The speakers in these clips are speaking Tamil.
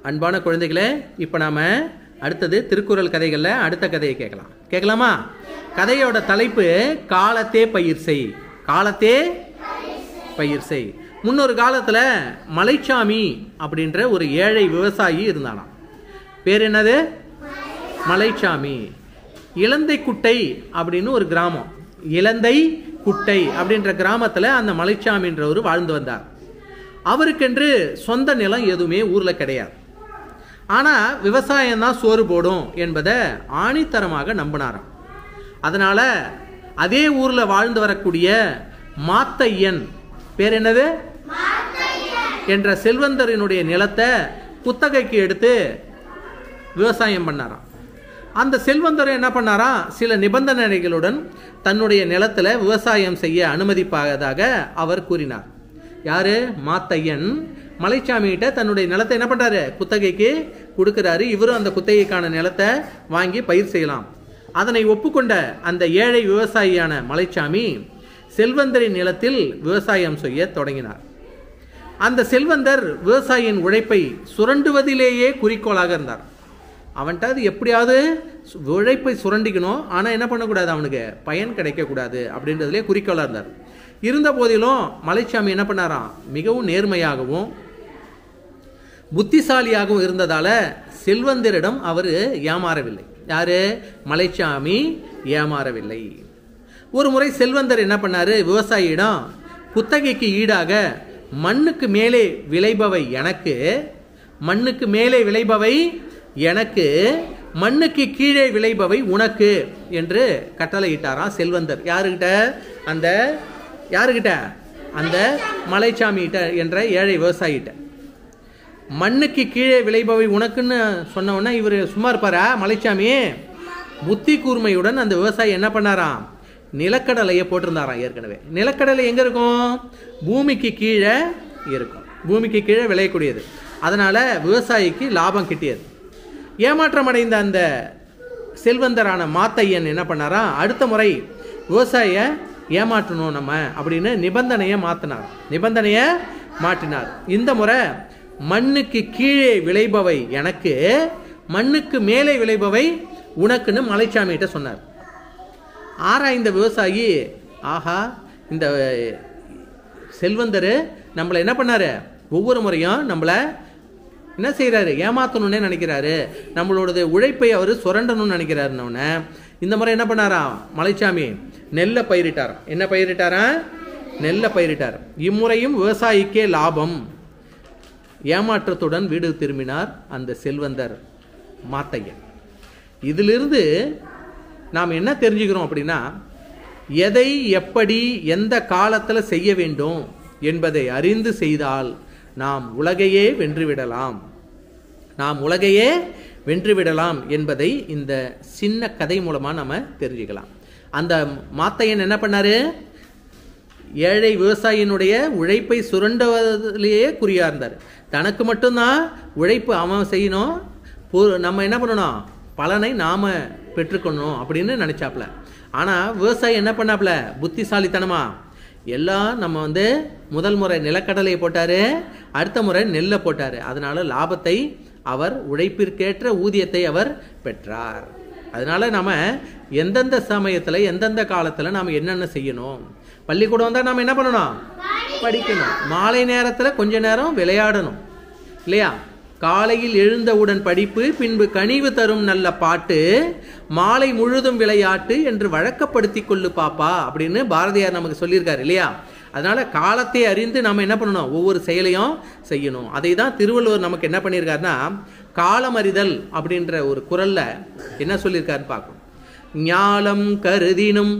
அன்பான குழந்தைகளே இப்போ நாம் அடுத்தது திருக்குறள் கதைகளில் அடுத்த கதையை கேட்கலாம் கேட்கலாமா கதையோட தலைப்பு காலத்தே பயிர் செய் காலத்தே பயிர் செய் முன்னொரு காலத்தில் மலைச்சாமி அப்படின்ற ஒரு ஏழை விவசாயி இருந்தானாம் பேர் என்னது மலைச்சாமி இலந்தை குட்டை அப்படின்னு ஒரு கிராமம் இலந்தை குட்டை அப்படின்ற கிராமத்தில் அந்த மலைச்சாமின்றவர் வாழ்ந்து வந்தார் அவருக்கென்று சொந்த நிலம் எதுவுமே ஊரில் கிடையாது ஆனால் விவசாயம் தான் சோறு போடும் என்பதை ஆணித்தரமாக நம்பினாராம் அதனால் அதே ஊரில் வாழ்ந்து வரக்கூடிய மாத்தையன் பேர் என்னது என்ற செல்வந்தரினுடைய நிலத்தை குத்தகைக்கு எடுத்து விவசாயம் பண்ணாராம் அந்த செல்வந்தர் என்ன பண்ணாராம் சில நிபந்தனைகளுடன் தன்னுடைய நிலத்தில் விவசாயம் செய்ய அனுமதிப்பதாக அவர் கூறினார் யாரு மாத்தையன் மலைச்சாமிகிட்ட தன்னுடைய நிலத்தை என்ன பண்றாரு குத்தகைக்கு கொடுக்கிறாரு இவரும் அந்த குத்தகைக்கான நிலத்தை வாங்கி பயிர் செய்யலாம் அதனை ஒப்புக்கொண்ட அந்த ஏழை விவசாயியான மலைச்சாமி செல்வந்தரின் நிலத்தில் விவசாயம் செய்ய தொடங்கினார் அந்த செல்வந்தர் விவசாயியின் உழைப்பை சுரண்டுவதிலேயே குறிக்கோளாக இருந்தார் அவன்கிட்ட அது எப்படியாவது சு- உழைப்பை சுரண்டிக்கணும் ஆனால் என்ன பண்ணக்கூடாது அவனுக்கு பயன் கிடைக்கக்கூடாது அப்படின்றதுலே குறிக்கோளாக இருந்தார் இருந்த போதிலும் மலைச்சாமி என்ன பண்ணாராம் மிகவும் நேர்மையாகவும் புத்திசாலியாகவும் இருந்ததால செல்வந்தரிடம் அவர் ஏமாறவில்லை யாரு மலைச்சாமி ஏமாறவில்லை ஒரு முறை செல்வந்தர் என்ன பண்ணாரு விவசாயியிடம் குத்தகைக்கு ஈடாக மண்ணுக்கு மேலே விளைபவை எனக்கு மண்ணுக்கு மேலே விளைபவை எனக்கு மண்ணுக்கு கீழே விளைபவை உனக்கு என்று கட்டளையிட்டாராம் செல்வந்தர் யாருக்கிட்ட அந்த யாருக்கிட்ட அந்த மலைச்சாமிகிட்ட என்ற ஏழை விவசாயிகிட்ட மண்ணுக்கு கீழே விளைபவை உனக்குன்னு சொன்ன உடனே இவர் சும்மா இருப்பாரா மலைச்சாமி புத்தி கூர்மையுடன் அந்த விவசாயி என்ன பண்ணாராம் நிலக்கடலையை போட்டிருந்தாராம் ஏற்கனவே நிலக்கடலை எங்கே இருக்கும் பூமிக்கு கீழே இருக்கும் பூமிக்கு கீழே விளையக்கூடியது அதனால் விவசாயிக்கு லாபம் கிட்டியது ஏமாற்றம் அடைந்த அந்த செல்வந்தரான மாத்தையன் என்ன பண்ணாராம் அடுத்த முறை விவசாயிய ஏமாற்றணும் நம்ம அப்படின்னு நிபந்தனையை மாற்றினார் நிபந்தனையை மாற்றினார் இந்த முறை மண்ணுக்கு கீழே விளைபவை எனக்கு மண்ணுக்கு மேலே விளைபவை உனக்குன்னு மலைச்சாமிகிட்ட சொன்னார் ஆராய்ந்த விவசாயி ஆஹா இந்த செல்வந்தர் நம்மளை என்ன பண்ணாரு ஒவ்வொரு முறையும் நம்மளை என்ன செய்கிறாரு ஏமாத்தணும்னே நினைக்கிறாரு நம்மளோடது உழைப்பை அவர் சுரண்டணும்னு நினைக்கிறாருன்னொன்னே இந்த முறை என்ன பண்ணாராம் மலைச்சாமி நெல்லை பயிரிட்டாராம் என்ன பயிரிட்டாரா நெல்லை பயிரிட்டார் இம்முறையும் விவசாயிக்கே லாபம் ஏமாற்றத்துடன் வீடு திரும்பினார் அந்த செல்வந்தர் மாத்தையன் இதிலிருந்து நாம் என்ன தெரிஞ்சுக்கிறோம் அப்படின்னா எதை எப்படி எந்த காலத்தில் செய்ய வேண்டும் என்பதை அறிந்து செய்தால் நாம் உலகையே வென்றுவிடலாம் நாம் உலகையே வென்றுவிடலாம் என்பதை இந்த சின்ன கதை மூலமாக நம்ம தெரிஞ்சுக்கலாம் அந்த மாத்தையன் என்ன பண்ணாரு ஏழை விவசாயியினுடைய உழைப்பை சுரண்டுவதிலேயே குறியா இருந்தார் தனக்கு மட்டும்தான் உழைப்பு அவன் செய்யணும் பொ- நம்ம என்ன பண்ணணும் பலனை நாம பெற்றுக்கணும் அப்படின்னு நினைச்சாப்ல ஆனால் விவசாயி என்ன பண்ணாப்ல புத்திசாலித்தனமா எல்லாம் நம்ம வந்து முதல் முறை நிலக்கடலையை போட்டாரு அடுத்த முறை நெல்லை போட்டாரு அதனால லாபத்தை அவர் உழைப்பிற்கேற்ற ஊதியத்தை அவர் பெற்றார் அதனால நம்ம எந்தெந்த சமயத்தில் எந்தெந்த காலத்தில் நாம் என்னென்ன செய்யணும் பள்ளிக்கூடம் வந்தால் நாம் என்ன பண்ணணும் படிக்கணும் மாலை நேரத்தில் கொஞ்ச நேரம் விளையாடணும் இல்லையா காலையில் எழுந்தவுடன் படிப்பு பின்பு கனிவு தரும் நல்ல பாட்டு மாலை முழுதும் விளையாட்டு என்று வழக்கப்படுத்தி கொள்ளு பாப்பா அப்படின்னு பாரதியார் நமக்கு சொல்லியிருக்காரு இல்லையா அதனால காலத்தை அறிந்து நம்ம என்ன பண்ணணும் ஒவ்வொரு செயலையும் செய்யணும் அதை தான் திருவள்ளுவர் நமக்கு என்ன பண்ணியிருக்காருன்னா காலமறிதல் அப்படின்ற ஒரு குரல்ல என்ன சொல்லியிருக்காருன்னு பார்க்கணும் ஞாலம் கருதினும்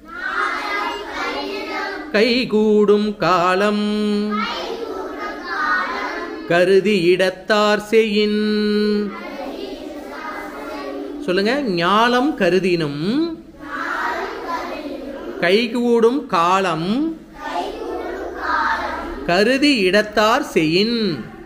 கைகூடும் காலம் கருதி இடத்தார் செய்யின் சொல்லுங்க ஞாலம் கருதினும் கைகூடும் காலம் கருதி இடத்தார் செய்யின்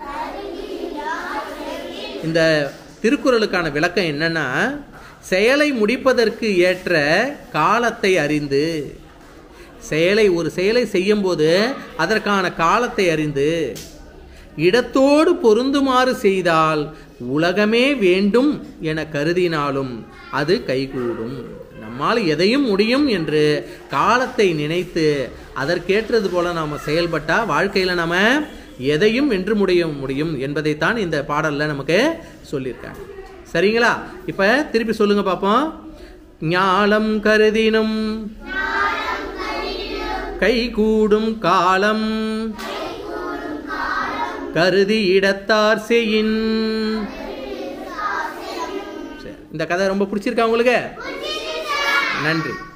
இந்த திருக்குறளுக்கான விளக்கம் என்னன்னா செயலை முடிப்பதற்கு ஏற்ற காலத்தை அறிந்து செயலை ஒரு செயலை செய்யும்போது அதற்கான காலத்தை அறிந்து இடத்தோடு பொருந்துமாறு செய்தால் உலகமே வேண்டும் என கருதினாலும் அது கைகூடும் நம்மால் எதையும் முடியும் என்று காலத்தை நினைத்து அதற்கேற்றது போல நாம் செயல்பட்டால் வாழ்க்கையில் நாம எதையும் வென்று முடிய முடியும் என்பதைத்தான் இந்த பாடலில் நமக்கு சொல்லியிருக்காங்க சரிங்களா இப்போ திருப்பி சொல்லுங்க பார்ப்போம் ஞாலம் கருதினும் கைகூடும் காலம் கருதி இடத்தார் செய்யின் சரி, இந்த கதை ரொம்ப பிடிச்சிருக்கா உங்களுக்கு நன்றி